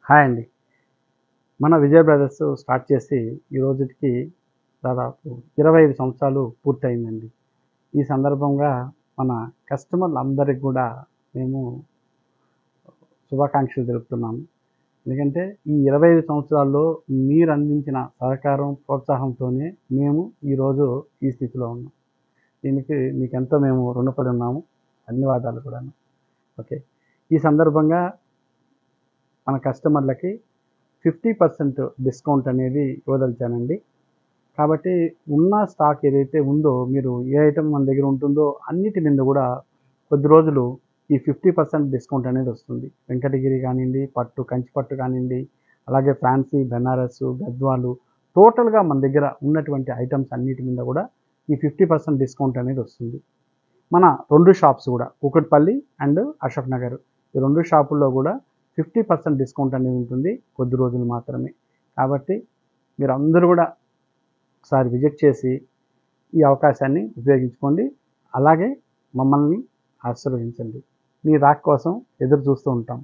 hi అండి మన Vijay brothers start చేసి ఈ రోజుకి దాదాపు ఇరవై ఐదు సంవత్సరాలు పూర్తయిందండి ఈ సందర్భంగా మన కస్టమర్లు అందరికి కూడా మేము శుభాకాంక్షలు తెలుపుతున్నాము ఎందుకంటే ఈ ఇరవై ఐదు సంవత్సరాల్లో మీరు అందించిన సహకారం ప్రోత్సాహంతోనే మేము ఈరోజు ఈ స్థితిలో ఉన్నాం దీనికి మీకు ఎంతో మేము రుణపడి ఉన్నాము ధన్యవాదాలు కూడా ఓకే ఈ సందర్భంగా మన కస్టమర్లకి ఫిఫ్టీ పర్సెంట్ డిస్కౌంట్ అనేది ఇవ్వదలిచానండి కాబట్టి ఉన్న స్టాక్ ఏదైతే ఉందో మీరు ఏ ఐటమ్ మన దగ్గర ఉంటుందో అన్నిటి మీద కూడా కొద్ది రోజులు ఈ ఫిఫ్టీ పర్సెంట్ డిస్కౌంట్ అనేది వస్తుంది వెంకటగిరి కానివ్వండి పట్టు కంచి పట్టు కానివ్వండి అలాగే ఫ్యాన్సీ బెనారస్ గద్వాలు టోటల్గా మన దగ్గర ఉన్నటువంటి ఐటమ్స్ అన్నిటి మీద కూడా ఈ ఫిఫ్టీ పర్సెంట్ డిస్కౌంట్ అనేది వస్తుంది మన రెండు షాప్స్ కూడా కూకట్పల్లి అండ్ అశోక్ నగర్ ఈ రెండు షాపుల్లో కూడా ఫిఫ్టీ పర్సెంట్ డిస్కౌంట్ అనేది ఉంటుంది కొద్ది రోజులు మాత్రమే కాబట్టి మీరు అందరూ కూడా ఒకసారి విజిట్ చేసి ఈ అవకాశాన్ని ఉపయోగించుకోండి అలాగే మమ్మల్ని ఆశీర్వదించండి మీ రాక్ కోసం ఎదురు చూస్తూ ఉంటాం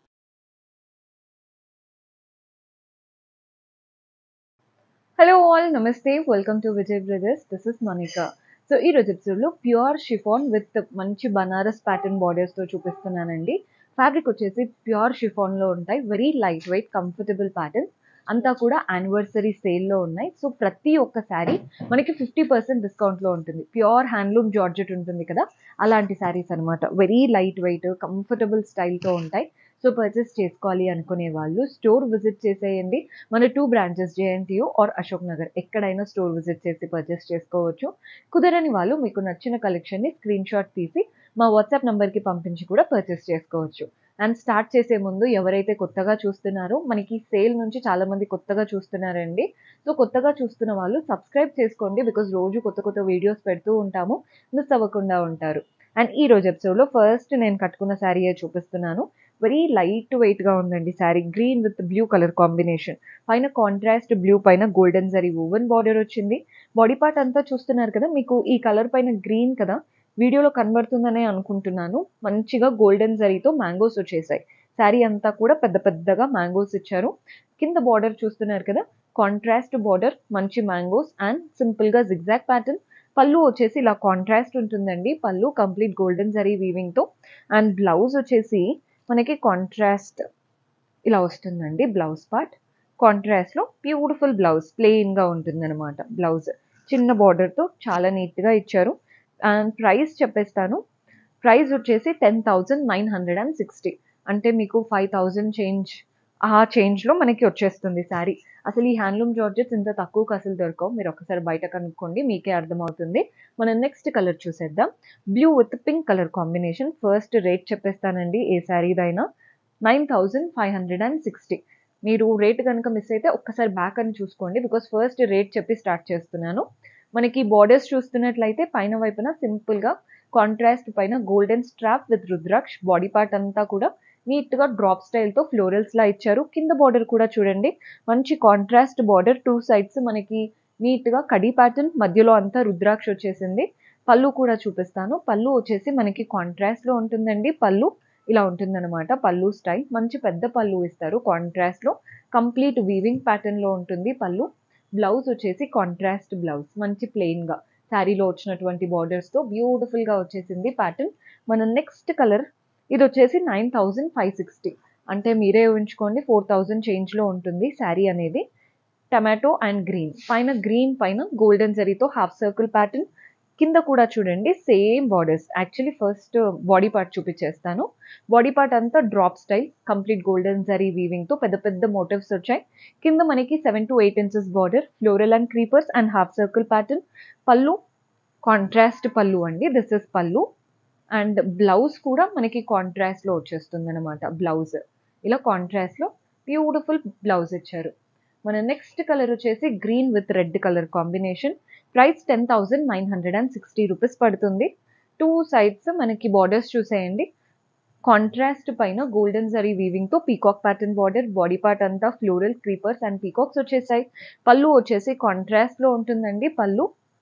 హలో ఆల్ నమస్తే welcome to Vijay Brothers this is Manika so ఈ రోజు ఎపిసోడ్లో ప్యూర్ షిఫాన్ విత్ మంచి బనారస్ ప్యాటర్న్ బార్డర్స్తో చూపిస్తున్నానండి ఫ్యాబ్రిక్ వచ్చేసి ప్యూర్ షిఫాన్లో ఉంటాయి very light weight comfortable pattern అంతా కూడా యానివర్సరీ సేల్లో ఉన్నాయి సో ప్రతి ఒక్క శారీ మనకి ఫిఫ్టీ పర్సెంట్ డిస్కౌంట్లో ఉంటుంది ప్యూర్ హ్యాండ్లూమ్ జార్జెట్ ఉంటుంది కదా అలాంటి శారీస్ అనమాట వెరీ లైట్ వెయిట్ కంఫర్టబుల్ స్టైల్తో ఉంటాయి సో పర్చేస్ చేసుకోవాలి అనుకునే వాళ్ళు స్టోర్ విజిట్ చేసేయండి మన two branches JNTU or Ashok Nagar ఎక్కడైనా స్టోర్ విజిట్ చేసి పర్చేస్ చేసుకోవచ్చు కుదరని వాళ్ళు మీకు నచ్చిన కలెక్షన్ని స్క్రీన్ షాట్ తీసి మా వాట్సాప్ నెంబర్కి పంపించి కూడా పర్చేస్ చేసుకోవచ్చు అండ్ స్టార్ట్ చేసే ముందు ఎవరైతే కొత్తగా చూస్తున్నారో మనకి సేల్ నుంచి చాలా మంది కొత్తగా చూస్తున్నారండి సో కొత్తగా చూస్తున్న వాళ్ళు సబ్స్క్రైబ్ చేసుకోండి బికాజ్ రోజు కొత్త కొత్త వీడియోస్ పెడుతూ ఉంటాము మిస్ అవ్వకుండా ఉంటారు అండ్ ఈ రోజు ఎపిసోడ్లో ఫస్ట్ నేను కట్టుకున్న శారీయే చూపిస్తున్నాను వెరీ లైట్ వెయిట్గా ఉందండి saree green with blue colour combination పైన కాంట్రాస్ట్ బ్లూ పైన గోల్డెన్ జరీ ఓవెన్ బార్డర్ వచ్చింది బాడీ పార్ట్ అంతా చూస్తున్నారు కదా మీకు ఈ కలర్ పైన గ్రీన్ కదా వీడియోలో కనబడుతుందనే అనుకుంటున్నాను మంచిగా గోల్డెన్ జరీతో మ్యాంగోస్ వచ్చేసాయి శారీ అంతా కూడా పెద్ద పెద్దగా మ్యాంగోస్ ఇచ్చారు కింద బార్డర్ చూస్తున్నారు కదా కాంట్రాస్ట్ బార్డర్ మంచి మ్యాంగోస్ అండ్ సింపుల్గా జిగ్జాక్ ప్యాటర్న్ పళ్ళు వచ్చేసి ఇలా కాంట్రాస్ట్ ఉంటుందండి పళ్ళు కంప్లీట్ గోల్డెన్ జరీ వీవింగ్తో అండ్ బ్లౌజ్ వచ్చేసి మనకి కాంట్రాస్ట్ ఇలా వస్తుందండి బ్లౌజ్ పార్ట్ కాంట్రాస్ట్లో బ్యూటిఫుల్ బ్లౌజ్ ప్లెయిన్గా ఉంటుందన్నమాట బ్లౌజ్ చిన్న బార్డర్తో చాలా నీట్గా ఇచ్చారు అండ్ ప్రైస్ చెప్పేస్తాను ప్రైస్ వచ్చేసి ten thousand nine hundred and sixty అంటే మీకు ఫైవ్ థౌజండ్ చేంజ్ ఆ చేంజ్లో మనకి వచ్చేస్తుంది శారీ అసలు ఈ హ్యాండ్లూమ్ జార్జెట్స్ ఇంత తక్కువకి అసలు దొరకవు మీరు ఒకసారి బయట కనుక్కోండి మీకే అర్థమవుతుంది మనం నెక్స్ట్ కలర్ చూసేద్దాం blue with pink colour combination first rate చెప్పేస్తానండి ఏ శారీదైనా nine thousand five hundred and sixty మీరు రేట్ కనుక మిస్ అయితే ఒక్కసారి బ్యాక్ అని చూసుకోండి బికాస్ ఫస్ట్ రేట్ చెప్పి స్టార్ట్ చేస్తున్నాను మనకి బార్డర్స్ చూస్తున్నట్లయితే పైన వైపున సింపుల్గా కాంట్రాస్ట్ పైన golden strap with rudraksh body part అంతా కూడా నీట్గా డ్రాప్ స్టైల్తో ఫ్లోరల్స్లా ఇచ్చారు కింద బార్డర్ కూడా చూడండి మంచి కాంట్రాస్ట్ బార్డర్ టూ సైడ్స్ మనకి నీట్గా కడీ ప్యాటర్న్ మధ్యలో అంతా రుద్రాక్ష వచ్చేసింది పళ్ళు కూడా చూపిస్తాను పళ్ళు వచ్చేసి మనకి కాంట్రాస్ట్లో ఉంటుందండి పళ్ళు ఇలా ఉంటుందన్నమాట పళ్ళు స్టైల్ మంచి పెద్ద పళ్ళు ఇస్తారు కాంట్రాస్ట్లో కంప్లీట్ వీవింగ్ ప్యాటర్న్లో ఉంటుంది పళ్ళు బ్లౌజ్ వచ్చేసి కాంట్రాస్ట్ బ్లౌజ్ మంచి ప్లెయిన్గా శారీలో వచ్చినటువంటి బార్డర్స్తో బ్యూటిఫుల్గా వచ్చేసింది ప్యాటర్న్ మన నెక్స్ట్ కలర్ ఇది వచ్చేసి నైన్ థౌజండ్ ఫైవ్ సిక్స్టీ అంటే మీరే ఊహించుకోండి ఫోర్ థౌజండ్ చేంజ్లో ఉంటుంది శారీ అనేది టమాటో అండ్ గ్రీన్ పైన గ్రీన్ పైన గోల్డెన్ జరీతో హాఫ్ సర్కిల్ ప్యాటర్న్ కింద కూడా చూడండి same borders actually first body part చూపించేస్తాను బాడీ పార్ట్ అంతా drop style complete golden zari వీవింగ్తో పెద్ద పెద్ద మోటివ్స్ వచ్చాయి కింద మనకి seven to eight inches border floral and creepers and half circle pattern pallu contrast pallu అండి this is pallu and blouse కూడా మనకి కాంట్రాస్ట్లో వచ్చేస్తుంది అనమాట బ్లౌజ్ ఇలా కాంట్రాస్ట్లో బ్యూటిఫుల్ బ్లౌజ్ ఇచ్చారు మన నెక్స్ట్ కలర్ వచ్చేసి green with red colour combination price ten thousand nine hundred and sixty rupees పడుతుంది టూ సైడ్స్ మనకి బార్డర్స్ చూసేయండి కాంట్రాస్ట్ పైన గోల్డెన్ జరీ వీవింగ్తో peacock pattern border body part అంతా ఫ్లోరల్ క్రీపర్స్ అండ్ పీకాక్స్ వచ్చేసాయి పళ్ళు వచ్చేసి కాంట్రాస్ట్లో ఉంటుందండి పళ్ళు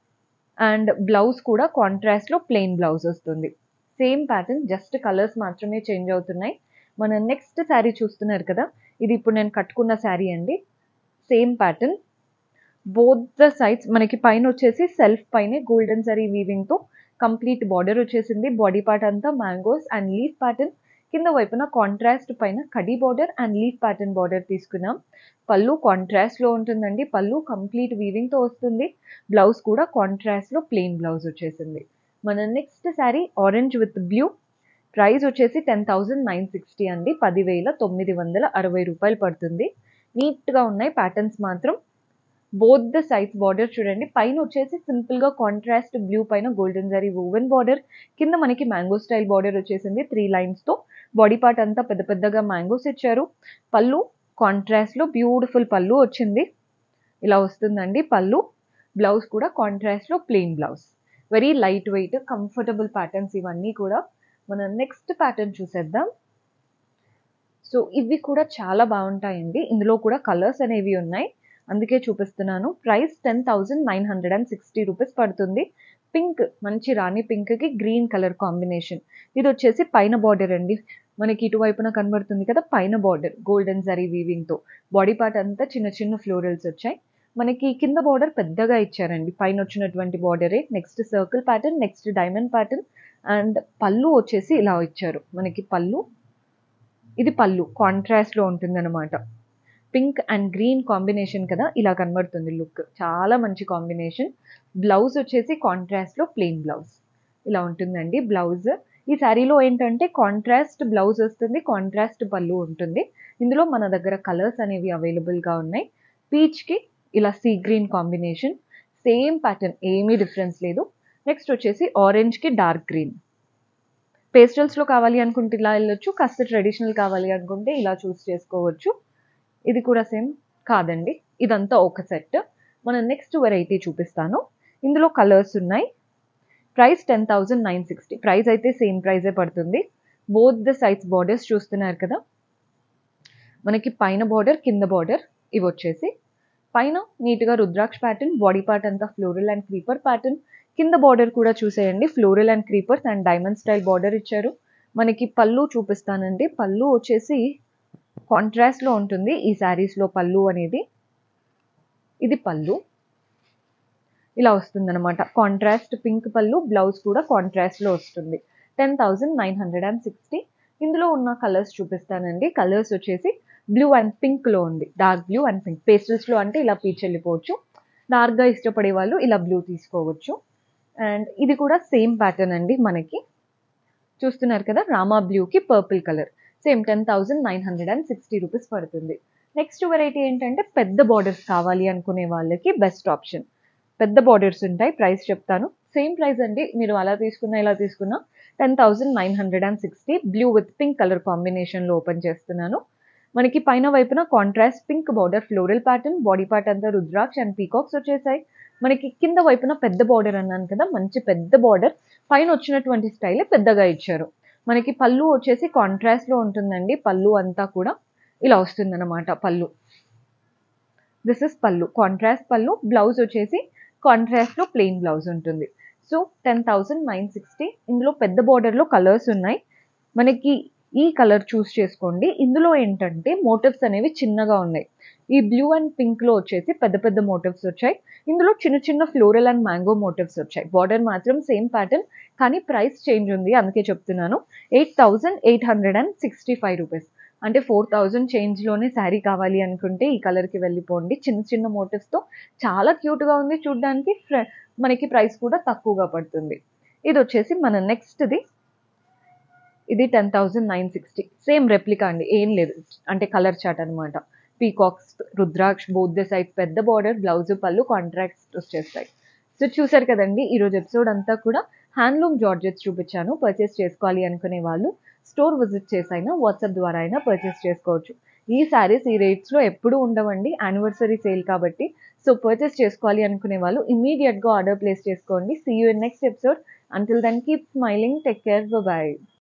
అండ్ బ్లౌజ్ కూడా కాంట్రాస్ట్లో ప్లెయిన్ బ్లౌజ్ వస్తుంది సేమ్ ప్యాటర్న్ జస్ట్ కలర్స్ మాత్రమే చేంజ్ అవుతున్నాయి మన నెక్స్ట్ శారీ చూస్తున్నారు కదా ఇది ఇప్పుడు నేను కట్టుకున్న శారీ అండి same pattern both the sides మనకి పైన వచ్చేసి సెల్ఫ్ పైనే గోల్డెన్ జరీ వీవింగ్తో కంప్లీట్ బార్డర్ వచ్చేసింది బాడీ పార్ట్ అంతా మ్యాంగోస్ అండ్ లీఫ్ ప్యాటర్న్ కింద వైపున కాంట్రాస్ట్ పైన కడీ border and leaf pattern border తీసుకున్నాం పళ్ళు కాంట్రాస్ట్లో ఉంటుందండి పళ్ళు కంప్లీట్ వీవింగ్తో వస్తుంది బ్లౌజ్ కూడా కాంట్రాస్ట్లో ప్లెయిన్ బ్లౌజ్ వచ్చేసింది మన next sari orange with blue price వచ్చేసి టెన్ థౌజండ్ నైన్ సిక్స్టీ అండి పదివేల తొమ్మిది వందల అరవై రూపాయలు పడుతుంది నీట్గా ఉన్నాయి ప్యాటర్న్స్ మాత్రం బోత్ ద సైడ్స్ బార్డర్ చూడండి పైన వచ్చేసి సింపుల్గా కాంట్రాస్ట్ బ్లూ పైన గోల్డెన్ జరీ ఓవెన్ బార్డర్ కింద మనకి మ్యాంగో స్టైల్ బార్డర్ వచ్చేసింది త్రీ లైన్స్తో బాడీ పార్ట్ అంతా పెద్ద పెద్దగా మ్యాంగోస్ ఇచ్చారు పళ్ళు కాంట్రాస్ట్లో బ్యూటిఫుల్ పళ్ళు వచ్చింది ఇలా వస్తుందండి పళ్ళు బ్లౌజ్ కూడా కాంట్రాస్ట్లో plain blouse very light weight comfortable patterns ఇవన్నీ కూడా మన నెక్స్ట్ ప్యాటర్న్ చూసేద్దాం సో ఇవి కూడా చాలా బాగుంటాయండి ఇందులో కూడా కలర్స్ అనేవి ఉన్నాయి అందుకే చూపిస్తున్నాను price ten thousand nine hundred and sixty rupees పడుతుంది పింక్ మంచి రాణి పింక్కి గ్రీన్ కలర్ కాంబినేషన్ ఇది వచ్చేసి పైన బార్డర్ అండి మనకి ఇటువైపున కనబడుతుంది కదా పైన బార్డర్ గోల్డెన్ జరీ వీవింగ్తో బాడీ పార్ట్ అంతా చిన్న చిన్న ఫ్లోరల్స్ వచ్చాయి మనకి కింద బార్డర్ పెద్దగా ఇచ్చారండి పైన వచ్చినటువంటి బార్డరే next circle pattern next diamond pattern and pallu వచ్చేసి ఇలా ఇచ్చారు మనకి పళ్ళు ఇది పళ్ళు కాంట్రాస్ట్లో ఉంటుందన్నమాట పింక్ అండ్ గ్రీన్ కాంబినేషన్ కదా ఇలా కనబడుతుంది లుక్ చాలా మంచి కాంబినేషన్ బ్లౌజ్ వచ్చేసి కాంట్రాస్ట్లో ప్లెయిన్ బ్లౌజ్ ఇలా ఉంటుందండి బ్లౌజ్ ఈ శారీలో ఏంటంటే కాంట్రాస్ట్ బ్లౌజ్ వస్తుంది కాంట్రాస్ట్ పళ్ళు ఉంటుంది ఇందులో మన దగ్గర కలర్స్ అనేవి అవైలబుల్గా ఉన్నాయి పీచ్కి ఇలా sea green combination same pattern ఏమీ డిఫరెన్స్ లేదు నెక్స్ట్ వచ్చేసి ఆరెంజ్కి డార్క్ గ్రీన్ పేస్టల్స్లో కావాలి అనుకుంటే ఇలా వెళ్ళొచ్చు కాస్త ట్రెడిషనల్ కావాలి అనుకుంటే ఇలా చూస్ చేసుకోవచ్చు ఇది కూడా సేమ్ కాదండి ఇదంతా ఒక సెట్ మన నెక్స్ట్ వెరైటీ చూపిస్తాను ఇందులో కలర్స్ ఉన్నాయి price ten thousand nine sixty price అయితే సేమ్ ప్రైజే పడుతుంది బోత్ ద సైడ్స్ బార్డర్స్ చూస్తున్నారు కదా మనకి పైన బార్డర్ కింద బార్డర్ ఇవి వచ్చేసి పైన నీట్గా రుద్రాక్ష ప్యాటర్న్ బాడీ పార్ట్ అంతా ఫ్లోరల్ అండ్ క్రీపర్ ప్యాటర్న్ కింద బార్డర్ కూడా చూసేయండి floral and creepers and diamond style border ఇచ్చారు మనకి పళ్ళు చూపిస్తానండి పళ్ళు వచ్చేసి కాంట్రాస్ట్లో ఉంటుంది ఈ శారీస్లో పళ్ళు అనేది ఇది పళ్ళు ఇలా వస్తుందన్నమాట కాంట్రాస్ట్ పింక్ పళ్ళు బ్లౌజ్ కూడా కాంట్రాస్ట్లో వస్తుంది ten thousand nine hundred and sixty ఇందులో ఉన్న కలర్స్ చూపిస్తానండి కలర్స్ వచ్చేసి బ్లూ అండ్ పింక్లో ఉంది డార్క్ బ్లూ అండ్ పింక్ పేస్టల్స్లో అంటే ఇలా పీచ్ వెళ్ళిపోవచ్చు డార్క్గా ఇష్టపడే వాళ్ళు ఇలా బ్లూ తీసుకోవచ్చు అండ్ ఇది కూడా సేమ్ ప్యాటర్న్ అండి మనకి చూస్తున్నారు కదా రామా బ్లూకి purple colour same ten thousand nine hundred and sixty rupees పడుతుంది నెక్స్ట్ వెరైటీ ఏంటంటే పెద్ద బార్డర్స్ కావాలి అనుకునే వాళ్ళకి బెస్ట్ ఆప్షన్ పెద్ద బార్డర్స్ ఉంటాయి ప్రైస్ చెప్తాను సేమ్ ప్రైస్ అండి మీరు అలా తీసుకున్నా ఇలా తీసుకున్నా ten thousand nine hundred and sixty blue with pink colour కాంబినేషన్లో ఓపెన్ చేస్తున్నాను మనకి పైన వైపున contrast pink border floral pattern body part అంతా రుద్రాక్ష అండ్ పీకాక్స్ వచ్చేసాయి మనకి కింద వైపున పెద్ద బార్డర్ అన్నాను కదా మంచి పెద్ద బార్డర్ పైన వచ్చినటువంటి స్టైల్ పెద్దగా ఇచ్చారు మనకి పళ్ళు వచ్చేసి కాంట్రాస్ట్లో ఉంటుందండి పళ్ళు అంతా కూడా ఇలా వస్తుందన్నమాట pallu this is pallu contrast pallu blouse వచ్చేసి కాంట్రాస్ట్లో ప్లెయిన్ బ్లౌజ్ ఉంటుంది so ten thousand nine sixty ఇందులో పెద్ద బార్డర్లో కలర్స్ ఉన్నాయి మనకి ఈ కలర్ చూస్ చేసుకోండి ఇందులో ఏంటంటే మోటివ్స్ అనేవి చిన్నగా ఉన్నాయి ఈ బ్లూ అండ్ పింక్లో వచ్చేసి పెద్ద పెద్ద మోటివ్స్ వచ్చాయి ఇందులో చిన్న చిన్న ఫ్లోరల్ అండ్ మ్యాంగో మోటివ్స్ వచ్చాయి బార్డర్ మాత్రం సేమ్ ప్యాటర్న్ కానీ ప్రైస్ చేంజ్ ఉంది అందుకే చెప్తున్నాను eight thousand eight hundred and sixty five rupees అంటే ఫోర్ థౌజండ్ చేంజ్లోనే శారీ కావాలి అనుకుంటే ఈ కలర్కి వెళ్ళిపోండి చిన్న చిన్న మోటివ్స్తో చాలా క్యూట్గా ఉంది చూడడానికి మనకి ప్రైస్ కూడా తక్కువగా పడుతుంది ఇది వచ్చేసి మన నెక్స్ట్ది ఇది ten thousand nine sixty same replica అండి ఏం లేదు అంటే కలర్ చాట్ అనమాట పీకాక్స్ రుద్రాక్ష బోత్ ద సైడ్ పెద్ద బార్డర్ బ్లౌజ్ పళ్ళు కాంట్రాక్ట్స్ వచ్చేస్తాయి సో చూసారు కదండి ఈరోజు ఎపిసోడ్ అంతా కూడా హ్యాండ్లూమ్ జార్జెట్స్ చూపించాను పర్చేస్ చేసుకోవాలి అనుకునే వాళ్ళు స్టోర్ విజిట్ చేసైనా వాట్సాప్ ద్వారా అయినా పర్చేస్ చేసుకోవచ్చు ఈ శారీస్ ఈ రేట్స్లో ఎప్పుడూ ఉండవండి యానివర్సరీ సేల్ కాబట్టి సో పర్చేస్ చేసుకోవాలి అనుకునే వాళ్ళు ఇమీడియట్గా ఆర్డర్ ప్లేస్ చేసుకోండి see you in next episode until then keep smiling take care bye